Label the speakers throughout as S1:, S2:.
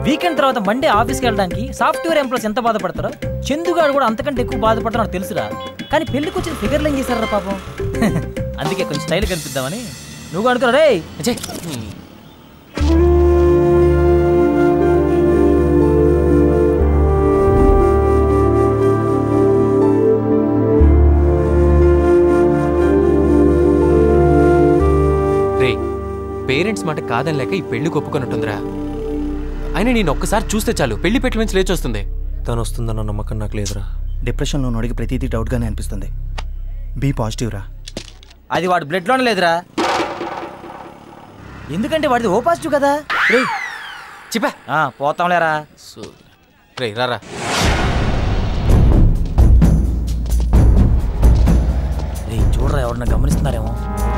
S1: weekend తర్వాత Monday ఆఫీస్కి వెళ్ళడానికి సాఫ్ట్వేర్ ఎంప్లాయీస్ ఎంత బాధపడతారో చందుగాడు కూడా అంతకంటే ఎక్కువ బాధపడతారో నాకు తెలుసురా కానీ పెళ్లికి వచ్చిన ఫిగర్లు ఏం చేశారా పాపం అందుకే కొంచెం స్టైల్ కనిపిద్దామని నువ్వు అనుకురా రే
S2: అజయ్ రే పేరెంట్స్ మాట కాదని లేక ఈ పెళ్లి ఒప్పుకొనుంటుందిరా అయినా నేను ఒక్కసారి చూస్తే చాలు పెళ్లి పెట్టి నుంచి లేచొస్తుంది
S3: తను వస్తుందన్న నమ్మకం నాకు లేదురా
S4: డిప్రెషన్లో అడిగి ప్రతిదీ డౌట్గానే అనిపిస్తుంది బీ పాజిటివ్ రా
S1: అది వాడు బ్లడ్లోనే లేదురా ఎందుకంటే వాడిది ఓ పాజిటివ్ కదా రే
S2: చెప్పా
S1: ఆ, పోతాంలేరా
S2: రే రారా
S1: రే చూడరా ఎవరన్నా గమనిస్తున్నారేమో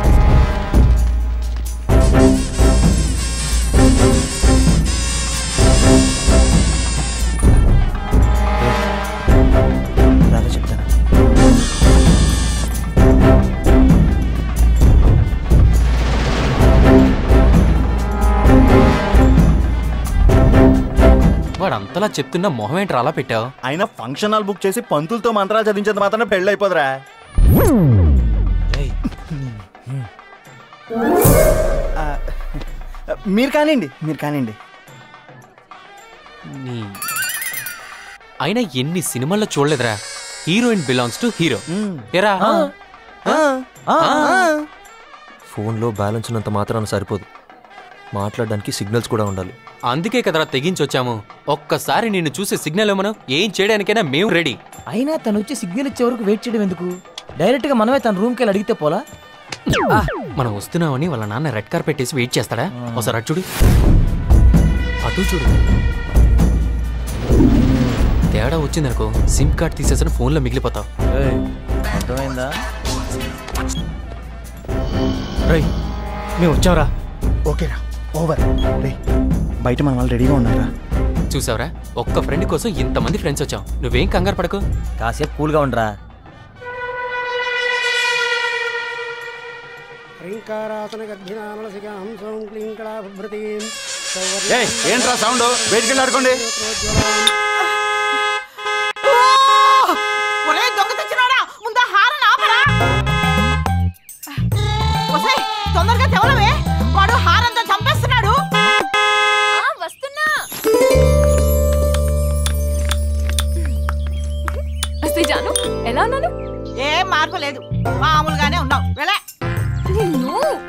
S4: రాదా చెప్తాను
S2: వాడు అంతలా చెప్తున్నా మొహం ఏంట్రా అలా పెట్టావు
S4: అయినా ఫంక్షన్ హాల్ బుక్ చేసి పంతులతో మంత్రాలు చదివించేది మాత్రమే పెళ్ళి అయిపోదురా ఆ, మీరు కానివ్వండి మీరు కానివ్వండి
S2: నీ అయినా ఎన్ని సినిమాల్లో చూడలేదురా హీరోయిన్ బిలాంగ్స్ టు హీరో ఎరా
S3: ఫోన్లో బ్యాలెన్స్ ఉన్నంత మాత్రాన సరిపోదు మాట్లాడడానికి సిగ్నల్స్ కూడా ఉండాలి
S2: అందుకే కదరా తెగించొచ్చాము ఒక్కసారి నిన్ను చూసే సిగ్నల్ ఇవ్వమను ఏం చేయడానికైనా మేము రెడీ
S1: అయినా తను వచ్చి సిగ్నల్ ఇచ్చే వరకు వెయిట్ చేయడం ఎందుకు డైరెక్ట్ గా మనమే తన రూమ్కి వెళ్ళి అడిగితే పోలా
S2: మనం వస్తున్నామని వాళ్ళ నాన్న రెడ్ కార్ పెట్టేసి వెయిట్ చేస్తాడా ఒకసారి అటు చూడు అటు చూడు తేడా వచ్చిందనుకో సిమ్ కార్డ్ తీసేసిన ఫోన్లో మిగిలిపోతావు
S1: ఏయ్, అర్థమైందా
S4: రై మేము వచ్చావురా ఓకేరా ఓవర్ రే బయట మన వాళ్ళు రెడీగా ఉన్నారా
S2: చూసావరా ఒక్క ఫ్రెండ్ కోసం ఇంతమంది ఫ్రెండ్స్ వచ్చాం నువ్వేం కంగారు పడకు
S1: కాసేపు కూల్గా ఉండరా
S4: ఏంట్రా సౌండ్ బయటికి ఆడుకోండి
S5: ఒరే దొంగ తెచ్చినాడా ముందు హారం ఆపరా ఒసేయ్ తొందరగా తెవలవే వాడు హారంతో చంపేస్తున్నాడు
S6: వస్తున్నా వస్తే జాను ఎలా ఉన్నాను
S5: ఏం మార్పు లేదు మామూలుగానే ఉన్నావు వెళ్ళే
S6: నిన్ను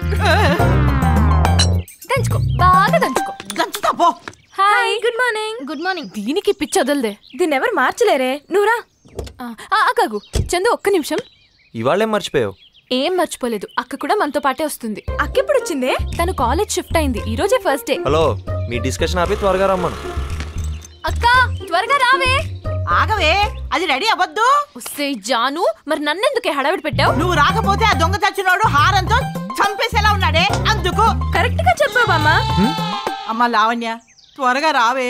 S6: దంచుకో బాగా దంచుకో
S5: దంచుతా పో
S6: hi good morning good morning దీనికి పిచ్చి వదలదే దీన్ని ఎవరు మార్చలేరే నువ్వురా అక్కగు చందు ఒక్క నిమిషం
S3: ఇవాళేం మర్చిపోయావు
S6: ఏం మర్చిపోలేదు అక్క కూడా మనతో పాటే వస్తుంది అక్క ఎప్పుడు వచ్చిందే తను కాలేజ్ షిఫ్ట్ అయింది ఈ రోజే ఫస్ట్ డే
S3: హలో మీ డిస్కషన్ ఆపి త్వరగా రమ్మను
S6: అక్క త్వరగా రావే
S5: ఆగవే అది రెడీ అవ్వద్దు
S6: వస్తే జాను మరి నన్నెందుకే హడావిడి పెట్టావు
S5: నువ్వు రాకపోతే ఆ దొంగ చచ్చినోడు హారంతో చంపేసేలా ఉన్నాడే అందుకు
S6: కరెక్ట్ గా చెప్పావమ్మా
S5: అమ్మ లావణ్య త్వరగా రావే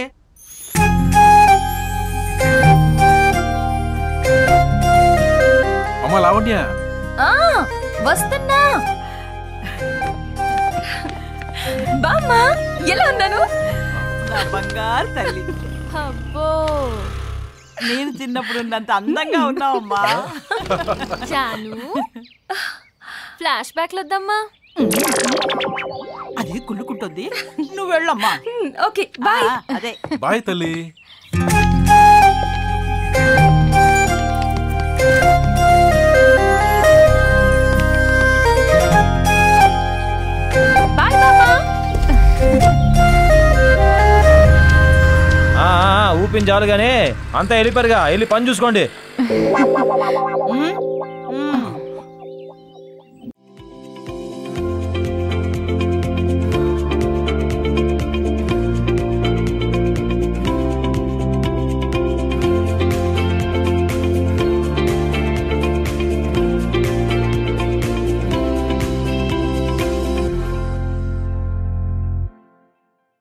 S7: అమ్మ లావణ్య
S6: ఆ వస్తున్నా బామ్మా ఎలా ఉన్నాను
S5: నా బంగారు తల్లి
S6: అబ్బో
S5: నేను చిన్నప్పుడు ఉన్నంత అందంగా ఉన్నావమ్మా
S6: జాను ఫ్లాష్ బ్యాక్ వద్దమ్మా
S5: అది కుళ్ళుకుంటుంది నువ్వు వెళ్ళమ్మా
S6: ఓకే బాయ్
S5: ఆ, అదే
S7: బాయ్ తల్లి
S6: బాయ్ బామ్మా
S1: ఆ, ఆ, ఊపిన చాలు కానీ అంతా వెళ్ళిపోయారుగా వెళ్ళి పని చూసుకోండి
S5: ఉమ్,